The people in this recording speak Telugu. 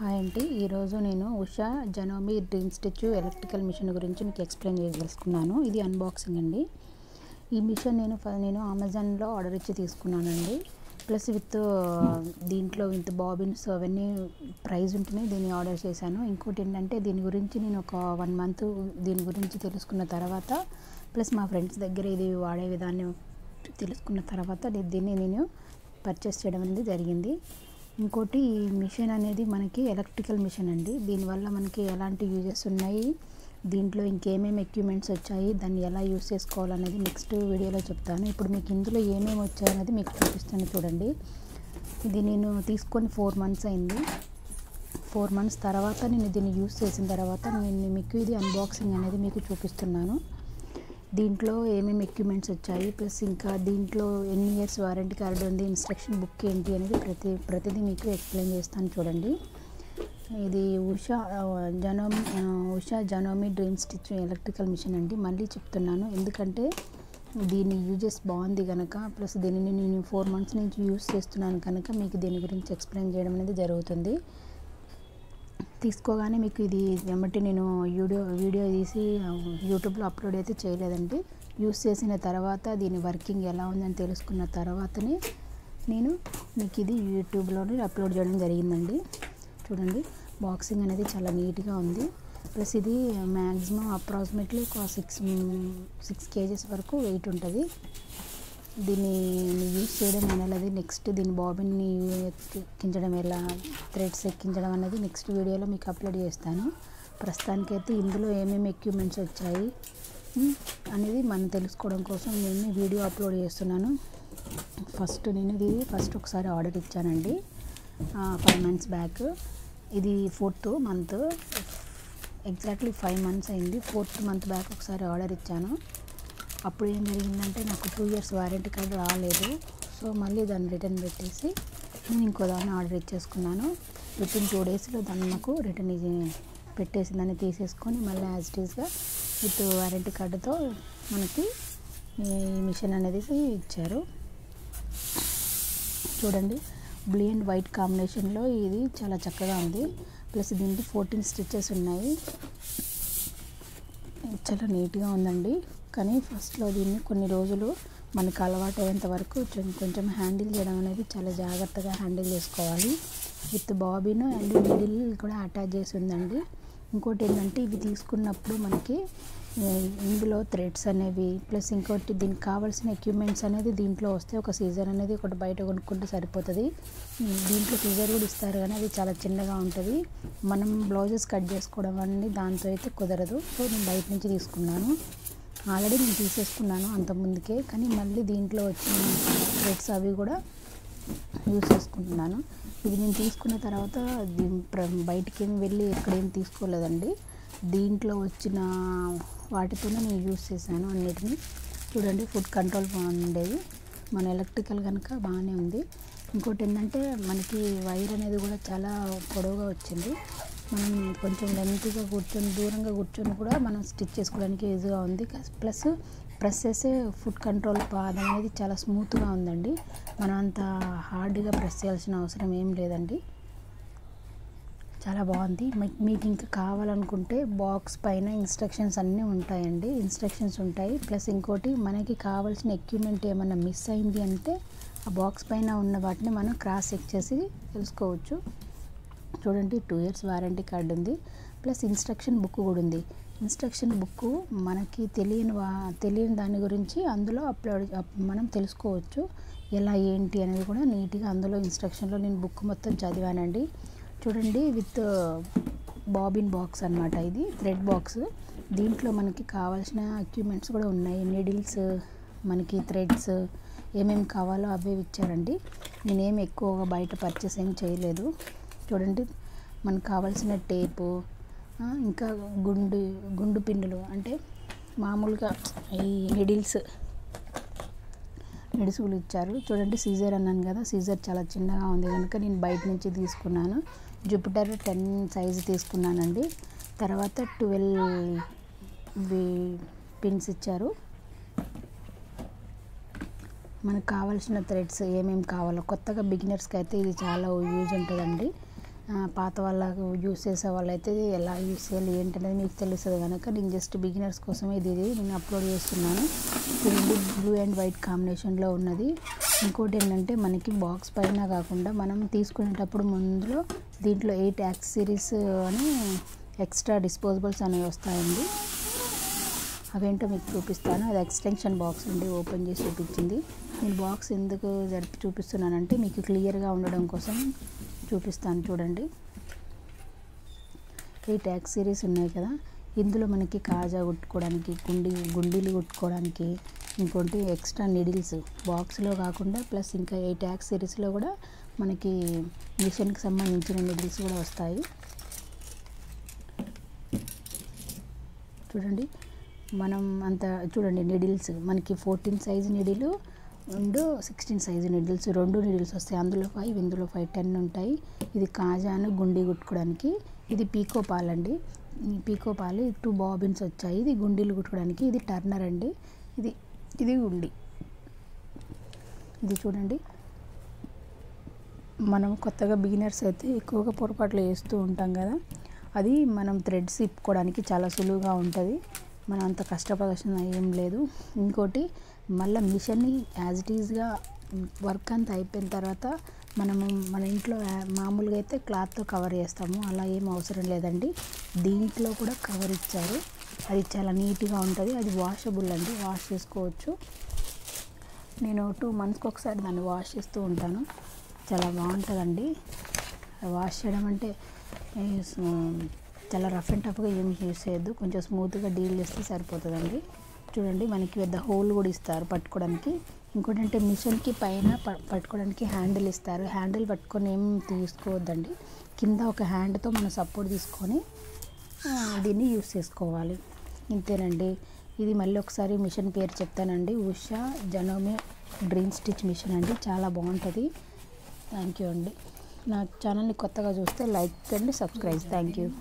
హాయ్ అండి ఈరోజు నేను Usha Janome dream stitch electrical machine గురించి మీకు ఎక్స్ప్లెయిన్ చేయదలుచుకున్నాను ఇది అన్బాక్సింగ్ అండి ఈ మిషన్ నేను ఫ- నేను అమెజాన్లో ఆర్డర్ ఇచ్చి తీసుకున్నానండి ప్లస్ విత్ దీంట్లో విత్ బాబిన్స్ అవన్నీ ప్రైస్ ఉంటేనే దీన్ని ఆర్డర్ చేశాను ఇంకోటి ఏంటంటే దీని గురించి నేను ఒక వన్ మంత్ దీని గురించి తెలుసుకున్న తర్వాత ప్లస్ మా ఫ్రెండ్స్ దగ్గర ఇది వాడే విధానం తెలుసుకున్న తర్వాత ది- దీన్ని నేను పర్చేస్ చేయడం అనేది జరిగింది ఇంకోటి ఈ మిషన్ అనేది మనకి ఎలక్ట్రికల్ మిషన్ అండి దీనివల్ల మనకి ఎలాంటి యూజెస్ ఉన్నాయి దీంట్లో ఇంకేమేమి ఎక్విప్మెంట్స్ వచ్చాయి దాన్ని ఎలా యూస్ చేసుకోవాలనేది నెక్స్ట్ వీడియోలో చెప్తాను ఇప్పుడు మీకు ఇందులో ఏమేమి వచ్చాయనేది మీకు చూపిస్తాను చూడండి ఇది నేను తీసుకొని ఫోర్ మంత్స్ అయింది ఫోర్ మంత్స్ తర్వాత నేను దీన్ని యూస్ చేసిన తర్వాత నేను మీకు ఇది అన్బాక్సింగ్ అనేది మీకు చూపిస్తున్నాను దీంట్లో ఏమేమి ఎక్విప్మెంట్స్ వచ్చాయి ప్లస్ ఇంకా దీంట్లో ఎన్ని ఇయర్స్ వారంటీ కార్డు ఉంది ఇన్స్ట్రక్షన్ బుక్ ఏంటి అనేది ప్రతి ప్రతిదీ మీకు ఎక్స్ప్లెయిన్ చేస్తాను చూడండి ఇది ఉషా ఆ, జనోమి ఆ, Usha Janome dream stitch electrical machine అండి మళ్ళీ చెప్తున్నాను ఎందుకంటే దీని యూజెస్ బాగుంది కనుక ప్లస్ దీనిని నేను ఫోర్ మంత్స్ నుంచి యూస్ చేస్తున్నాను కనుక మీకు దీని గురించి ఎక్స్ప్లెయిన్ చేయడం అనేది జరుగుతుంది తీసుకోగానే మీకు ఇది వెంబటి నేను వీడియో వీడియో తీసి యూట్యూబ్లో అప్లోడ్ అయితే చేయలేదండి యూస్ చేసిన తర్వాత దీని వర్కింగ్ ఎలా ఉందని తెలుసుకున్న తర్వాతనే నేను మీకు ఇది యూట్యూబ్లోనే అప్లోడ్ చేయడం జరిగిందండి చూడండి బాక్సింగ్ అనేది చాలా నీట్గా ఉంది ప్లస్ ఇది మ్యాక్సిమం అప్రాక్సిమేట్లీ ఒక సిక్స్ సిక్స్ కేజెస్ వరకు వెయిట్ ఉంటుంది దీన్ని యూజ్ చేయడం అనేది నెక్స్ట్ దీని బాబిన్ని ఎక్కించడం ఎలా థ్రెడ్స్ ఎక్కించడం అనేది నెక్స్ట్ వీడియోలో మీకు అప్లోడ్ చేస్తాను ప్రస్తుతానికైతే ఇందులో ఏమేమి ఎక్విప్మెంట్స్ వచ్చాయి ఉమ్, అనేది మనం తెలుసుకోవడం కోసం నేను వీడియో అప్లోడ్ చేస్తున్నాను ఫస్ట్ నేను ఇది ఫస్ట్ ఒకసారి ఆర్డర్ ఇచ్చానండి ఫైవ్ మంత్స్ బ్యాక్ ఇది fourth month exactly five months అయింది ఫోర్త్ మంత్ బ్యాక్ ఒకసారి ఆర్డర్ ఇచ్చాను అప్పుడు ఏం జరిగిందంటే నాకు టూ ఇయర్స్ వారంటీ కార్డు రాలేదు సో మళ్ళీ దాన్ని రిటర్న్ పెట్టేసి నేను ఇంకో దాన్ని ఆర్డర్ ఇచ్చేసుకున్నాను విత్ ఇన్ టూ డేస్లో దాన్ని నాకు రిటర్న్ పెట్టేసి దాన్ని తీసేసుకొని మళ్ళీ యాజ్ ఇట్ ఈస్గా విత్ వారంటీ కార్డుతో మనకి ఈ మిషన్ అనేది ఇచ్చారు చూడండి బ్లూ అండ్ వైట్ కాంబినేషన్లో ఇది చాలా చక్కగా ఉంది ప్లస్ దీనికి ఫోర్టీన్ స్టిచెస్ ఉన్నాయి చాలా నీట్గా ఉందండి కానీ ఫస్ట్లో దీన్ని కొన్ని రోజులు మనకు అలవాటు అయ్యేంత వరకు కొంచెం కొంచెం హ్యాండిల్ చేయడం అనేది చాలా జాగ్రత్తగా హ్యాండిల్ చేసుకోవాలి విత్ బాబిన్ అండ్ నీడిల్ కూడా అటాచ్ చేసి ఉందండి ఇంకోటి ఏంటంటే ఇవి తీసుకున్నప్పుడు మనకి ఏ, ఇందులో థ్రెడ్స్ అనేవి ప్లస్ ఇంకోటి దీనికి కావాల్సిన ఎక్విప్మెంట్స్ అనేది దీంట్లో వస్తే ఒక సీజర్ అనేది ఒకటి బయట కొనుక్కుంటే సరిపోతుంది ఉమ్, దీంట్లో సీజర్ కూడా ఇస్తారు కానీ అది చాలా చిన్నగా ఉంటుంది మనం బ్లౌజెస్ కట్ చేసుకోవడం అనేది దాంతో అయితే కుదరదు సో నేను బయట నుంచి తీసుకున్నాను ఆల్రెడీ నేను తీసేసుకున్నాను అంత ముందుకే కానీ మళ్ళీ దీంట్లో వచ్చిన థ్రెడ్స్ అవి కూడా యూస్ చేసుకుంటున్నాను ఇది నేను తీసుకున్న తర్వాత దీ- ప్ర- బయటికి ఏమి వెళ్ళి ఎక్కడేం తీసుకోలేదండి దీంట్లో వచ్చిన వాటితోనే నేను యూస్ చేశాను అన్నిటిని చూడండి ఫుడ్ కంట్రోల్ బాగుండేది మన ఎలక్ట్రికల్ కనుక బాగానే ఉంది ఇంకోటి ఏంటంటే మనకి వైర్ అనేది కూడా చాలా పొడవుగా వచ్చింది మనం కొంచెం లెంత్గా కూర్చొని దూరంగా కూర్చొని కూడా మనం స్టిచ్ చేసుకోవడానికి ఈజీగా ఉంది ప్లస్ ప్రెస్ చేసే ఫుడ్ కంట్రోల్ పాదం అనేది చాలా స్మూత్గా ఉందండి మనం అంత హార్డ్గా ప్రెస్ చేయాల్సిన అవసరం ఏం లేదండి చాలా బాగుంది మీ- మీకు ఇంకా కావాలనుకుంటే బాక్స్ పైన ఇన్స్ట్రక్షన్స్ అన్నీ ఉంటాయండి ఇన్స్ట్రక్షన్స్ ఉంటాయి ప్లస్ ఇంకోటి మనకి కావాల్సిన ఎక్విప్మెంట్ ఏమన్నా మిస్ అయింది అంటే ఆ బాక్స్ పైన ఉన్న వాటిని మనం క్రాస్ చెక్ చేసి తెలుసుకోవచ్చు చూడండి టూ ఇయర్స్ వారంటీ కార్డు ఉంది ప్లస్ ఇన్స్ట్రక్షన్ బుక్ కూడా ఉంది ఇన్స్ట్రక్షన్ బుక్ మనకి తెలియని వా తెలియని దాని గురించి అందులో అప్లోడ్ అప్- మనం తెలుసుకోవచ్చు ఎలా ఏంటి అనేది కూడా నీట్గా అందులో ఇన్స్ట్రక్షన్లో నేను బుక్ మొత్తం చదివానండి చూడండి విత్ బాబిన్ బాక్స్ అన్నమాట ఇది థ్రెడ్ బాక్స్ దీంట్లో మనకి కావాల్సిన ఎక్విప్మెంట్స్ కూడా ఉన్నాయి నీడిల్స్ మనకి థ్రెడ్స్ ఏమేమి కావాలో అవే ఇచ్చారండి నేనేం ఎక్కువగా బయట పర్చేస్ ఏం చేయలేదు చూడండి మనకు కావాల్సిన టేపు ఆ, ఇంకా గుండు గుండు పిన్నులు అంటే మామూలుగా ఈ నిడిల్స్ నిడుసుగులు ఇచ్చారు చూడండి సీజర్ అన్నాను కదా సీజర్ చాలా చిన్నగా ఉంది కనుక నేను బయట నుంచి తీసుకున్నాను జూపిటర్ టెన్ సైజు తీసుకున్నానండి తర్వాత ట్వెల్వ్ పిన్స్ ఇచ్చారు మనకు కావాల్సిన థ్రెడ్స్ ఏమేమి కావాలో కొత్తగా బిగినర్స్కి అయితే ఇది చాలా యూజ్ ఉంటుందండి పాత వాళ్ళకు యూస్ చేసే వాళ్ళైతే ఎలా యూస్ చేయాలి ఏంటనేది మీకు తెలుస్తుంది కనుక నేను జస్ట్ బిగినర్స్ కోసమే ఇది ఇది నేను అప్లోడ్ చేస్తున్నాను ఇది బ్లూ అండ్ వైట్ కాంబినేషన్లో ఉన్నది ఇంకోటి ఏంటంటే మనకి బాక్స్ పైన కాకుండా మనం తీసుకునేటప్పుడు ముందులో దీంట్లో ఎయిట్ యాక్సెసరీస్ అని ఎక్స్ట్రా డిస్పోజబుల్స్ అనేవి వస్తాయండి అవేంటో మీకు చూపిస్తాను అది ఎక్స్టెన్షన్ బాక్స్ అండి ఓపెన్ చేసి చూపించింది నేను బాక్స్ ఎందుకు జరిపి చూపిస్తున్నానంటే మీకు క్లియర్గా ఉండడం కోసం చూపిస్తాను చూడండి ఈ ట్యాక్ సిరీస్ ఉన్నాయి కదా ఇందులో మనకి కాజా కుట్టుకోవడానికి గుండి గుండీలు కుట్టుకోవడానికి ఇంకోటి ఎక్స్ట్రా నిడిల్స్ బాక్స్లో కాకుండా ప్లస్ ఇంకా ఈ ట్యాక్ సిరీస్లో కూడా మనకి మిషన్కి సంబంధించిన నిడిల్స్ కూడా వస్తాయి చూడండి మనం అంత చూడండి నిడిల్స్ మనకి fourteen size needle and sixteen size needles రెండు నిడిల్స్ వస్తాయి అందులో ఫైవ్ ఇందులో ఫైవ్ టెన్ ఉంటాయి ఇది కాజాను గుండి కుట్టుకోవడానికి ఇది పీకో పాల్ అండి ఈ పీకో పాలు టూ బాబిన్స్ వచ్చాయి ఇది గుండీలు కుట్టుకోవడానికి ఇది టర్నర్ అండి ఇది ఇది గుండి ఇది చూడండి మనం కొత్తగా బిగినర్స్ అయితే ఎక్కువగా పొరపాట్లు వేస్తూ ఉంటాం కదా అది మనం థ్రెడ్స్ ఇప్పుకోవడానికి చాలా సులువుగా ఉంటుంది మనం అంత కష్టపడాల్సిన ఏం లేదు ఇంకోటి మళ్ళీ మిషన్ని యాజ్ ఇట్ ఈజ్గా వర్క్ అంతా అయిపోయిన తర్వాత మనము మన ఇంట్లో మామూలుగా అయితే క్లాత్తో కవర్ చేస్తాము అలా ఏం అవసరం లేదండి దీంట్లో కూడా కవర్ ఇచ్చారు అది చాలా నీట్గా ఉంటుంది అది వాషబుల్ అండి వాష్ చేసుకోవచ్చు నేను టూ మంత్స్కి ఒకసారి దాన్ని వాష్ చేస్తూ ఉంటాను చాలా బాగుంటుందండి వాష్ చేయడం అంటే ఏ, స్- చాలా రఫ్ అండ్ టఫ్గా ఏం యూస్ చేయొద్దు కొంచెం స్మూత్గా డీల్ చేస్తే సరిపోతుందండి చూడండి మనకి పెద్ద హోల్ కూడా ఇస్తారు పట్టుకోవడానికి ఇంకోటి అంటే మిషన్కి పైన ప- పట్టుకోవడానికి హ్యాండిల్ ఇస్తారు హ్యాండిల్ పట్టుకొని ఏం తీసుకోవద్దండి కింద ఒక హ్యాండ్తో మనం సపోర్ట్ తీసుకొని ఆ, దీన్ని యూస్ చేసుకోవాలి ఇంతేనండి ఇది మళ్ళీ ఒకసారి మిషన్ పేరు చెప్తానండి Usha Janome dream stitch machine అండి చాలా బాగుంటుంది థ్యాంక్ యూ అండి నా ఛానల్ని కొత్తగా చూస్తే లైక్ అండి సబ్స్క్రైబ్ థ్యాంక్ యూ